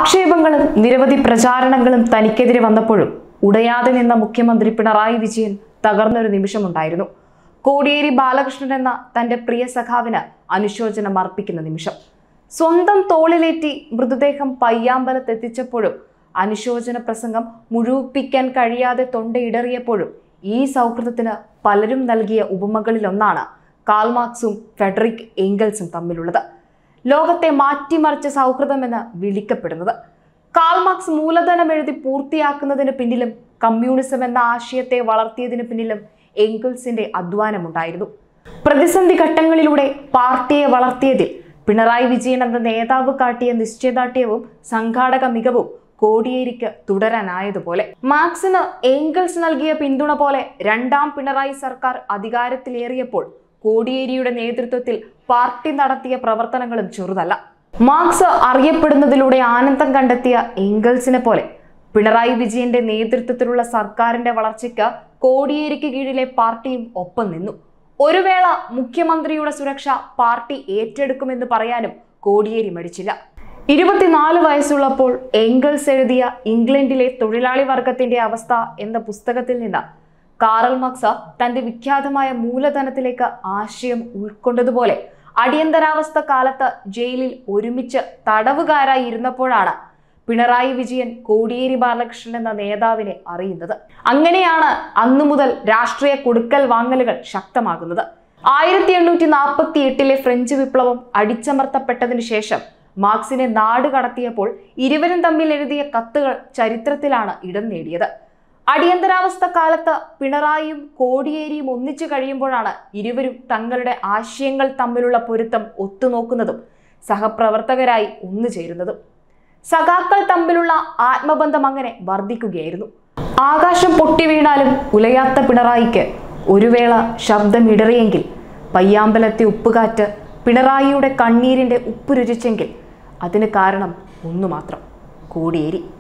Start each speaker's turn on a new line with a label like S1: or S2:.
S1: ആക്ഷേപങ്ങളും നിരവധി പ്രചാരണങ്ങളും തനിക്കെതിരെ വന്നപ്പോഴും ഉടയാതെ നിന്ന മുഖ്യമന്ത്രി പിണറായി വിജയൻ തകർന്നൊരു നിമിഷമുണ്ടായിരുന്നു കോടിയേരി ബാലകൃഷ്ണൻ എന്ന തന്റെ പ്രിയ സഖാവിന് അനുശോചനം അർപ്പിക്കുന്ന നിമിഷം സ്വന്തം തോളിലേറ്റി മൃതദേഹം പയ്യാമ്പലത്തെത്തിച്ചപ്പോഴും അനുശോചന പ്രസംഗം മുഴുവിപ്പിക്കാൻ കഴിയാതെ തൊണ്ടയിടറിയപ്പോഴും ഈ സൗഹൃദത്തിന് പലരും നൽകിയ ഉപമകളിലൊന്നാണ് കാൾമാർക്സും ഫെഡറിക് ഏംഗൽസും തമ്മിലുള്ളത് ലോകത്തെ മാറ്റിമറിച്ച സൗഹൃദമെന്ന് വിളിക്കപ്പെടുന്നത് കാൾമാർക്സ് മൂലധനം എഴുതി പൂർത്തിയാക്കുന്നതിന് പിന്നിലും കമ്മ്യൂണിസം എന്ന ആശയത്തെ വളർത്തിയതിന് പിന്നിലും എംഗിൾസിന്റെ അധ്വാനമുണ്ടായിരുന്നു പ്രതിസന്ധി ഘട്ടങ്ങളിലൂടെ പാർട്ടിയെ വളർത്തിയതിൽ പിണറായി വിജയൻ എന്ന നേതാവ് കാട്ടിയ നിശ്ചയദാർഢ്യവും സംഘാടക മികവും കോടിയേരിക്ക് തുടരാനായതുപോലെ മാർക്സിന് ഏംഗിൾസ് നൽകിയ പിന്തുണ പോലെ രണ്ടാം പിണറായി സർക്കാർ അധികാരത്തിലേറിയപ്പോൾ കോടിയേരിയുടെ നേതൃത്വത്തിൽ പാർട്ടി നടത്തിയ പ്രവർത്തനങ്ങളും ചെറുതല്ല മാർക്സ് അറിയപ്പെടുന്നതിലൂടെ ആനന്ദം കണ്ടെത്തിയ ഏംഗിൾസിനെ പോലെ പിണറായി വിജയന്റെ നേതൃത്വത്തിലുള്ള സർക്കാരിന്റെ വളർച്ചയ്ക്ക് കോടിയേരിക്ക് കീഴിലെ പാർട്ടിയും ഒപ്പം നിന്നു ഒരു വേള മുഖ്യമന്ത്രിയുടെ സുരക്ഷ പാർട്ടി ഏറ്റെടുക്കുമെന്ന് പറയാനും കോടിയേരി മടിച്ചില്ല ഇരുപത്തിനാല് വയസ്സുള്ളപ്പോൾ എംഗിൾസ് എഴുതിയ ഇംഗ്ലണ്ടിലെ തൊഴിലാളി വർഗത്തിന്റെ അവസ്ഥ എന്ന പുസ്തകത്തിൽ നിന്ന് കാറൽ മാർക്സ് തന്റെ വിഖ്യാതമായ മൂലധനത്തിലേക്ക് ആശയം ഉൾക്കൊണ്ടതുപോലെ അടിയന്തരാവസ്ഥ കാലത്ത് ജയിലിൽ ഒരുമിച്ച് തടവുകാരായി ഇരുന്നപ്പോഴാണ് പിണറായി വിജയൻ കോടിയേരി ബാലകൃഷ്ണൻ എന്ന നേതാവിനെ അറിയുന്നത് അങ്ങനെയാണ് അന്നു മുതൽ രാഷ്ട്രീയ കൊടുക്കൽ വാങ്ങലുകൾ ശക്തമാകുന്നത് ആയിരത്തി എണ്ണൂറ്റി നാൽപ്പത്തി എട്ടിലെ ഫ്രഞ്ച് വിപ്ലവം അടിച്ചമർത്തപ്പെട്ടതിനു ശേഷം മാർക്സിനെ നാട് കടത്തിയപ്പോൾ ഇരുവരും തമ്മിൽ എഴുതിയ കത്തുകൾ ചരിത്രത്തിലാണ് ഇടം നേടിയത് അടിയന്തരാവസ്ഥ കാലത്ത് പിണറായിയും കോടിയേരിയും ഒന്നിച്ചു കഴിയുമ്പോഴാണ് ഇരുവരും തങ്ങളുടെ ആശയങ്ങൾ തമ്മിലുള്ള പൊരുത്തം ഒത്തുനോക്കുന്നതും സഹപ്രവർത്തകരായി ഒന്നുചേരുന്നതും സഖാക്കൾ തമ്മിലുള്ള ആത്മബന്ധം അങ്ങനെ വർദ്ധിക്കുകയായിരുന്നു ആകാശം പൊട്ടി വീണാലും ഉലയാത്ത പിണറായിക്ക് ഒരു വേള ശബ്ദം ഇടറിയെങ്കിൽ പയ്യാമ്പലത്തെ ഉപ്പുകാറ്റ് പിണറായിയുടെ കണ്ണീരിന്റെ ഉപ്പ് രുചിച്ചെങ്കിൽ അതിന് കാരണം ഒന്നു മാത്രം കോടിയേരി